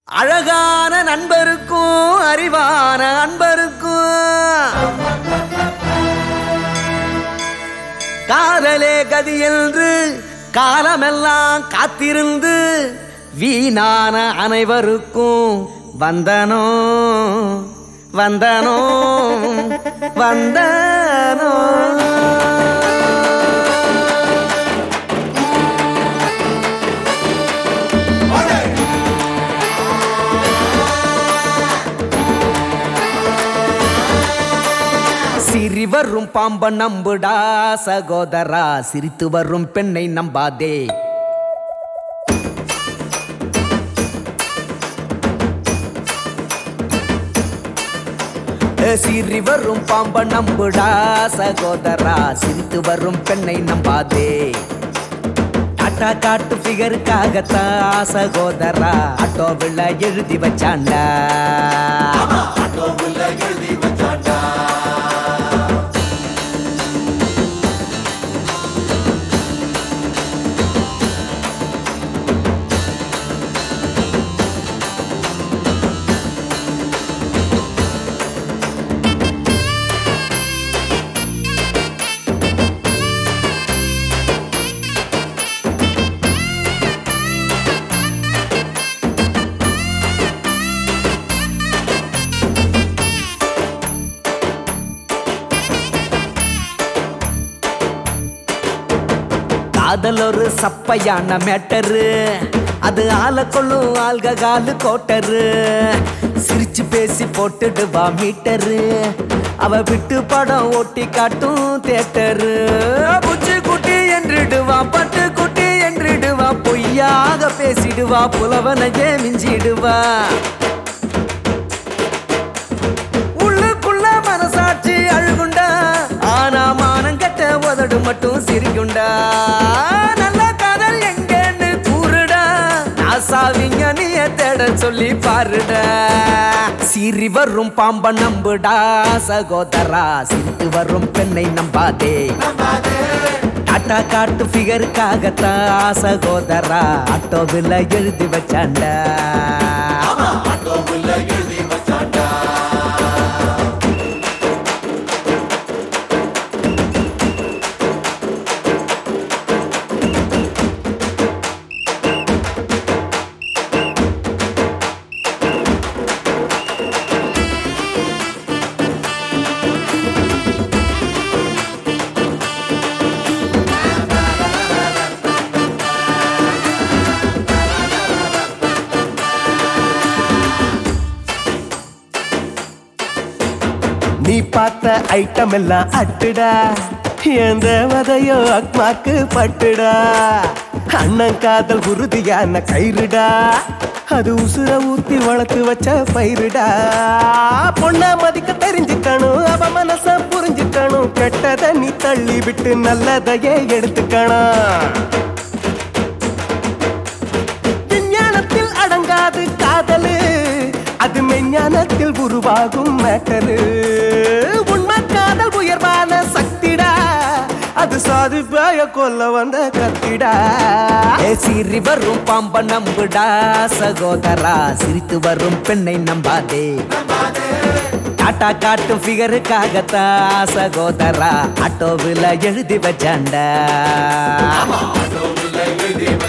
அழகான நண்பருக்கும் அறிவான அன்பருக்கும் காதலே கதி என்று காலமெல்லாம் காத்திருந்து வீணான அனைவருக்கும் வந்தனோ வந்தனோ வந்தனோ சிரி வரும் பாம்ப நம்புடா சகோதரா சிரித்து வரும் பெண்ணை நம்பாதே ஏ, சிரி வரும் பாம்ப நம்புடா சகோதரா சிரித்து வரும் பெண்ணை நம்பாதே டாட்டா காட்டு ஃபிகருக்காகத்தான் சகோதரா ஆட்டோவில் எழுதி வச்சாண்டா காதல் ஒரு சப்பையான மேட்டரு அது ஆள கொள்ளும் ஆள்க காலு கோட்டரு சிரிச்சு பேசி போட்டுடுவா மீட்டரு அவ விட்டு படம் ஓட்டி காட்டும் தேட்டரு புச்சு குட்டி என்றிடுவா பட்டு குட்டி என்றிடுவா பொய்யாக பேசிடுவா புலவனையே மிஞ்சிடுவா உள்ளுக்குள்ள மனசாட்சி அழுகுண்டா ஆனா மானம் கெட்ட உதடு மட்டும் சிரிக்குண்டா நல்ல காதல் எங்கன்னு கூறுடா ஆசாவிங்க நீய தேட சொல்லி பாருடா சிரி வரும் பாம்ப நம்புடா சகோதரா சிரித்து வரும் பெண்ணை நம்பாதே டாட்டா காட்டு ஃபிகருக்காகத்தான் சகோதரா ஆட்டோவில் எழுதி வச்சாண்டா நீ பார்த்த ஐட்டம் எல்லாம் அட்டுடா எந்த வதையோ அக்மாக்கு பட்டுடா அண்ணன் காதல் உறுதியான கயிறுடா அது உசுர ஊத்தி வளர்த்து வச்ச பயிருடா பொண்ண மதிக்க தெரிஞ்சுக்கணும் அவ மனச புரிஞ்சுக்கணும் கெட்டத நீ தள்ளி விட்டு நல்லதையே எடுத்துக்கணும் விஞ்ஞானத்தில் அடங்காது காதலு அது மெஞ்ஞானத்தில் உருவாகும் மேட்டரு உண்மை காதல் உயர்வான சக்திடா அது சாது பாய கொல்ல வந்த கத்திடா ஏ சிரி வரும் பாம்ப நம்புடா சகோதரா சிரித்து வரும் பெண்ணை நம்பாதே டாட்டா காட்டும் ஃபிகருக்காகத்தான் சகோதரா ஆட்டோவில் எழுதி வச்சாண்டா